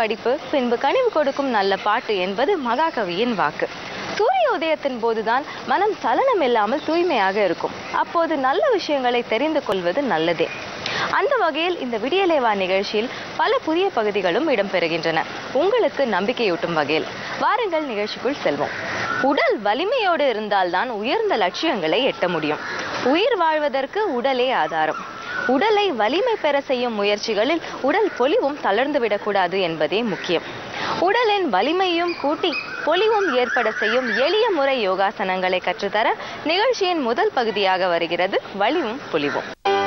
படிப்பு பின்பு கனிவு கொடுக்கும் நல்ல பாட்டு என்பது மகாகவியின் வாக்கு சூரிய உதயத்தின் போதுதான் மனம் சலனம் இல்லாமல் தூய்மையாக இருக்கும் அப்போது நல்ல விஷயங்களை தெரிந்து கொள்வது நல்லதே அந்த வகையில் இந்த விடியலேவா நிகழ்ச்சியில் பல புதிய பகுதிகளும் இடம்பெறுகின்றன உங்களுக்கு நம்பிக்கையூட்டும் வகையில் வாருங்கள் நிகழ்ச்சிக்குள் செல்வோம் உடல் வலிமையோடு இருந்தால்தான் உயர்ந்த லட்சியங்களை எட்ட முடியும் உயிர் வாழ்வதற்கு உடலே ஆதாரம் உடலை வலிமை பெற செய்யும் முயற்சிகளில் உடல் பொலிவும் தளர்ந்து விடக்கூடாது என்பதே முக்கியம் உடலின் வலிமையும் கூட்டி பொலிவும் ஏற்பட செய்யும் எளிய முறை யோகாசனங்களை கற்றுத்தர நிகழ்ச்சியின் முதல் பகுதியாக வருகிறது வலிவும் பொலிவும்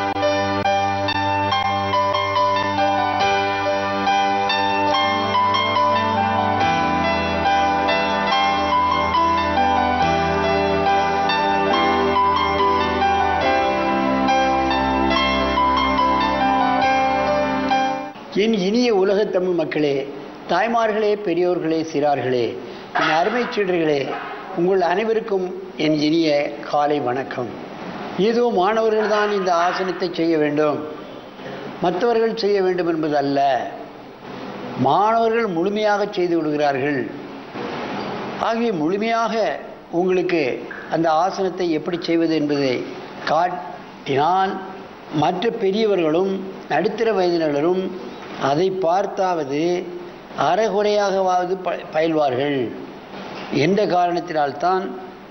என் இனிய உலகத் தமிழ் மக்களே தாய்மார்களே பெரியோர்களே சிறார்களே என் அருமைச் சீடர்களே உங்கள் அனைவருக்கும் என் இனிய காலை வணக்கம் ஏதோ மாணவர்கள் தான் இந்த ஆசனத்தை செய்ய வேண்டும் மற்றவர்கள் செய்ய வேண்டும் என்பது அல்ல மாணவர்கள் முழுமையாக செய்து விடுகிறார்கள் ஆகவே முழுமையாக உங்களுக்கு அந்த ஆசனத்தை எப்படி செய்வது என்பதை காட்டினால் மற்ற பெரியவர்களும் நடுத்தர வயதினரும் அதை பார்த்தாவது அறகுறையாகவாவது ப பயில்வார்கள் என்ற காரணத்தினால்தான்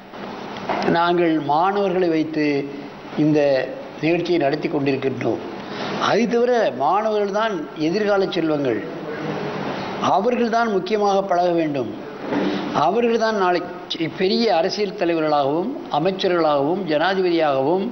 நாங்கள் மாணவர்களை வைத்து இந்த நிகழ்ச்சியை நடத்தி கொண்டிருக்கின்றோம் அது தவிர மாணவர்கள் தான் எதிர்கால செல்வங்கள் அவர்கள் தான் முக்கியமாக பழக வேண்டும் அவர்கள் தான் நாளை பெரிய அரசியல் தலைவர்களாகவும் அமைச்சர்களாகவும் ஜனாதிபதியாகவும்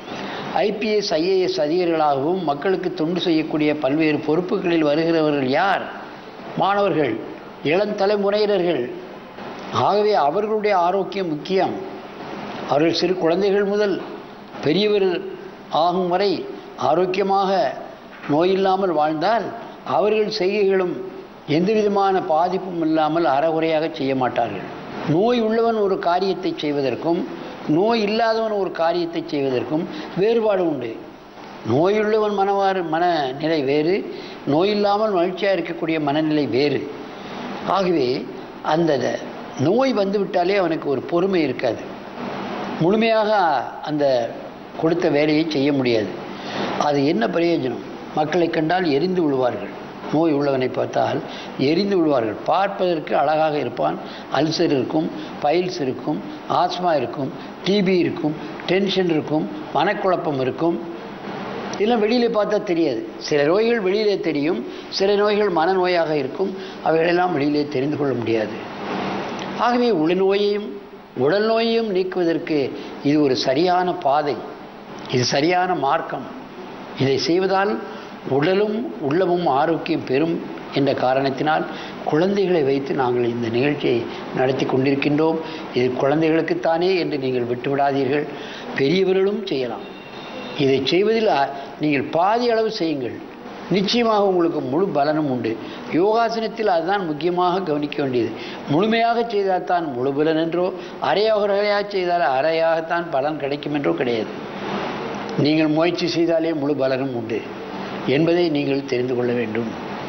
ஐபிஎஸ் ஐஏஎஸ் அதிகாரிகளாகவும் மக்களுக்கு தொண்டு செய்யக்கூடிய பல்வேறு பொறுப்புகளில் வருகிறவர்கள் யார் மாணவர்கள் இளம் தலைமுறையினர்கள் ஆகவே அவர்களுடைய ஆரோக்கியம் முக்கியம் அவர்கள் சிறு குழந்தைகள் முதல் பெரியவர் ஆகும் வரை ஆரோக்கியமாக நோயில்லாமல் வாழ்ந்தால் அவர்கள் செய்கைகளும் எந்த விதமான பாதிப்பும் இல்லாமல் அறகுறையாக செய்ய மாட்டார்கள் நோய் உள்ளவன் ஒரு காரியத்தை செய்வதற்கும் நோய் இல்லாதவன் ஒரு காரியத்தை செய்வதற்கும் வேறுபாடு உண்டு நோயுள்ளவன் மனவாறு மனநிலை வேறு நோய் இல்லாமல் மகிழ்ச்சியாக இருக்கக்கூடிய மனநிலை வேறு ஆகவே அந்த நோய் வந்துவிட்டாலே அவனுக்கு ஒரு பொறுமை இருக்காது முழுமையாக அந்த கொடுத்த வேலையை செய்ய முடியாது அது என்ன பிரயோஜனம் மக்களை கண்டால் எரிந்து விழுவார்கள் நோய் உள்ளவனை பார்த்தால் எரிந்து விழுவார்கள் பார்ப்பதற்கு அழகாக இருப்பான் அல்சர் இருக்கும் பைல்ஸ் இருக்கும் ஆஸ்மா இருக்கும் டிபி இருக்கும் டென்ஷன் இருக்கும் மனக்குழப்பம் இருக்கும் இதெல்லாம் வெளியிலே பார்த்தா தெரியாது சில நோய்கள் வெளியிலே தெரியும் சில நோய்கள் மனநோயாக இருக்கும் அவைகளெல்லாம் வெளியிலே தெரிந்து கொள்ள முடியாது ஆகவே உளநோயையும் உடல் நோயையும் நீக்குவதற்கு இது ஒரு சரியான பாதை இது சரியான மார்க்கம் இதை செய்வதால் உடலும் உள்ளமும் ஆரோக்கியம் பெறும் என்ற காரணத்தினால் குழந்தைகளை வைத்து நாங்கள் இந்த நிகழ்ச்சியை நடத்தி கொண்டிருக்கின்றோம் இது குழந்தைகளுக்குத்தானே என்று நீங்கள் விட்டுவிடாதீர்கள் பெரியவர்களும் செய்யலாம் இதை செய்வதில் நீங்கள் பாதி அளவு செய்யுங்கள் நிச்சயமாக உங்களுக்கு முழு பலனும் உண்டு யோகாசனத்தில் அதுதான் முக்கியமாக கவனிக்க வேண்டியது முழுமையாக செய்தால் தான் முழு பலன் என்றோ அரையாக செய்தால் அரையாகத்தான் பலன் கிடைக்கும் என்றோ கிடையாது நீங்கள் முயற்சி செய்தாலே முழு பலனும் உண்டு என்பதை நீங்கள் தெரிந்து கொள்ள வேண்டும்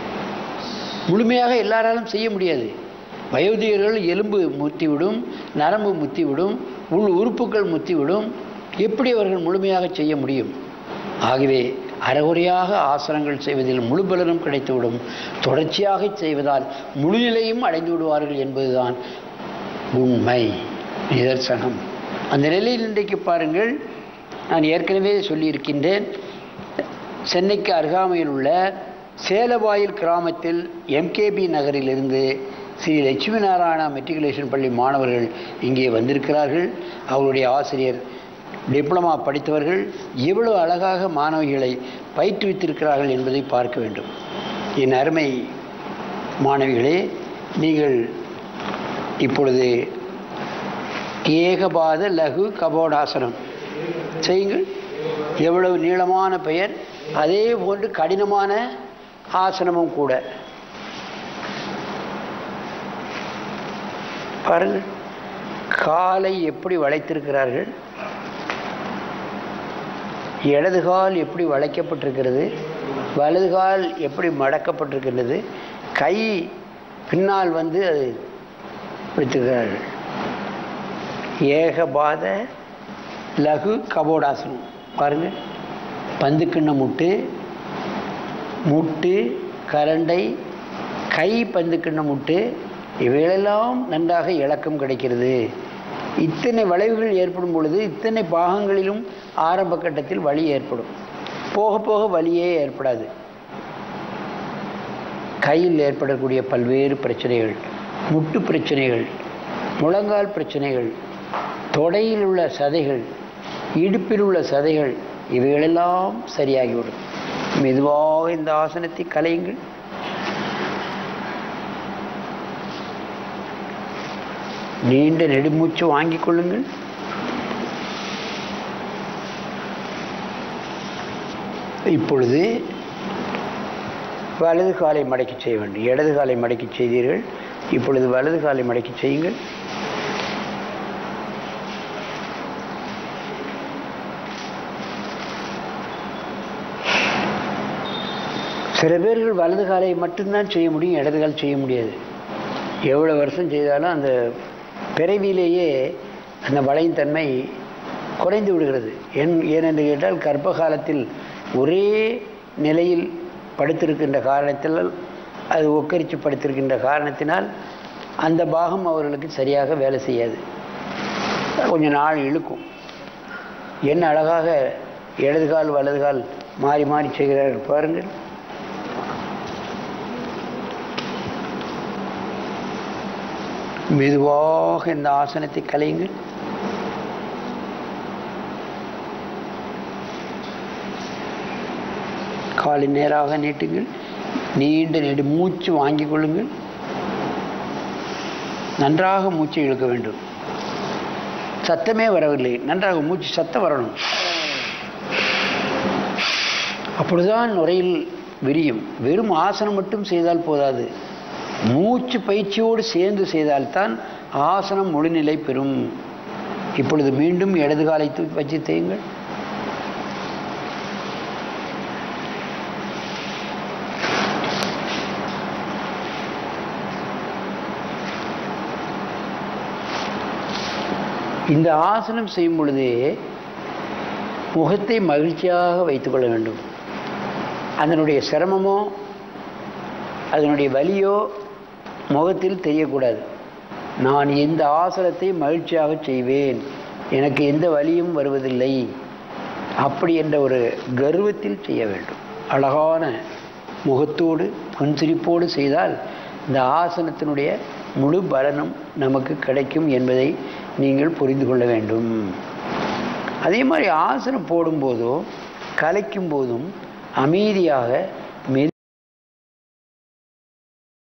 முழுமையாக எல்லாராலும் செய்ய முடியாது வயோதிகர்கள் எலும்பு முத்திவிடும் நரம்பு முத்திவிடும் உள் உறுப்புகள் முத்திவிடும் எப்படி அவர்கள் முழுமையாக செய்ய முடியும் ஆகவே அறகுறையாக ஆசனங்கள் செய்வதில் முழு பலனும் கிடைத்துவிடும் தொடர்ச்சியாக செய்வதால் முழுநிலையும் அடைந்து விடுவார்கள் என்பதுதான் உண்மை நிதர்சனம் அந்த நிலையில் இன்றைக்கு பாருங்கள் நான் ஏற்கனவே சொல்லியிருக்கின்றேன் சென்னைக்கு அருகாமையில் உள்ள சேலவாயில் கிராமத்தில் எம்கேபி நகரிலிருந்து ஸ்ரீ லட்சுமி நாராயணா மெட்ரிகுலேஷன் பள்ளி மாணவர்கள் இங்கே வந்திருக்கிறார்கள் அவருடைய ஆசிரியர் டிப்ளமா படித்தவர்கள் எவ்வளவு அழகாக மாணவிகளை பயிற்றுவித்திருக்கிறார்கள் என்பதை பார்க்க வேண்டும் என் அருமை மாணவிகளே நீங்கள் இப்பொழுது ஏகபாத லகு கபோடாசனம் செய்யுங்கள் எவ்வளவு நீளமான பெயர் அதே போன்று கடினமான ஆசனமும் கூட பாருங்கள் காலை எப்படி வளைத்திருக்கிறார்கள் இடது கால் எப்படி வளைக்கப்பட்டிருக்கிறது வலது கால் எப்படி மடக்கப்பட்டிருக்கிறது கை பின்னால் வந்து அது பிடித்துக்கிறார்கள் ஏகபாத லகு கபோடாசனம் பாருங்க பந்து கிண்ண முட்டு முட்டு கரண்டை கை பந்து கிண்ண முட்டு இவைகளெல்லாம் நன்றாக இலக்கம் கிடைக்கிறது இத்தனை வளைவுகள் ஏற்படும் பொழுது இத்தனை பாகங்களிலும் ஆரம்ப கட்டத்தில் வலி ஏற்படும் போக போக வலியே ஏற்படாது கையில் ஏற்படக்கூடிய பல்வேறு பிரச்சனைகள் முட்டு பிரச்சனைகள் முழங்கால் பிரச்சனைகள் தொடையில் உள்ள சதைகள் இடுப்பில் உள்ள சதைகள் இவைகளெல்லாம் சரியாகிவிடும் மெதுவாக இந்த ஆசனத்தை கலையுங்கள் நீண்ட நெடுமூச்சு வாங்கிக் கொள்ளுங்கள் இப்பொழுது வலது காலை மடக்கி செய்ய வேண்டும் இடது காலை மடக்கி செய்தீர்கள் இப்பொழுது வலது காலை மடக்கி செய்யுங்கள் சில பேர்கள் வலது காலை மட்டும்தான் செய்ய முடியும் இடது கால் செய்ய முடியாது எவ்வளோ வருஷம் செய்தாலும் அந்த பிறவியிலேயே அந்த வளையும் தன்மை குறைந்து விடுகிறது ஏன் ஏனென்று கேட்டால் கர்ப்ப காலத்தில் ஒரே நிலையில் படுத்திருக்கின்ற காரணத்தில் அது ஒக்கரித்து படுத்திருக்கின்ற காரணத்தினால் அந்த பாகம் அவர்களுக்கு சரியாக வேலை செய்யாது கொஞ்சம் நாள் இழுக்கும் என்ன அழகாக இடது கால் வலது கால் மாறி மாறி செய்கிறார்கள் பாருங்கள் மெதுவாக இந்த ஆசனத்தை கலையுங்கள் காலை நேராக நீட்டுங்கள் நீண்ட நெடு மூச்சு வாங்கிக் கொள்ளுங்கள் நன்றாக மூச்சை இழுக்க வேண்டும் சத்தமே வரவில்லை நன்றாக மூச்சு சத்தம் வரணும் அப்பொழுதுதான் நுரையில் விரியும் வெறும் ஆசனம் மட்டும் செய்தால் போதாது மூச்சு பயிற்சியோடு சேர்ந்து செய்தால்தான் ஆசனம் முழுநிலை பெறும் இப்பொழுது மீண்டும் இடது காலை தூக்கி வச்சு தேயுங்கள் இந்த ஆசனம் செய்யும் பொழுதே முகத்தை மகிழ்ச்சியாக வைத்துக்கொள்ள வேண்டும் அதனுடைய சிரமமோ அதனுடைய வலியோ முகத்தில் தெரியக்கூடாது நான் இந்த ஆசனத்தை மகிழ்ச்சியாக செய்வேன் எனக்கு எந்த வலியும் வருவதில்லை அப்படி என்ற ஒரு கர்வத்தில் செய்ய வேண்டும் அழகான முகத்தோடு புன்சிரிப்போடு செய்தால் இந்த ஆசனத்தினுடைய முழு பலனும் நமக்கு கிடைக்கும் என்பதை நீங்கள் புரிந்து கொள்ள வேண்டும் அதே மாதிரி ஆசனம் போடும்போதோ கலைக்கும் போதும் அமைதியாக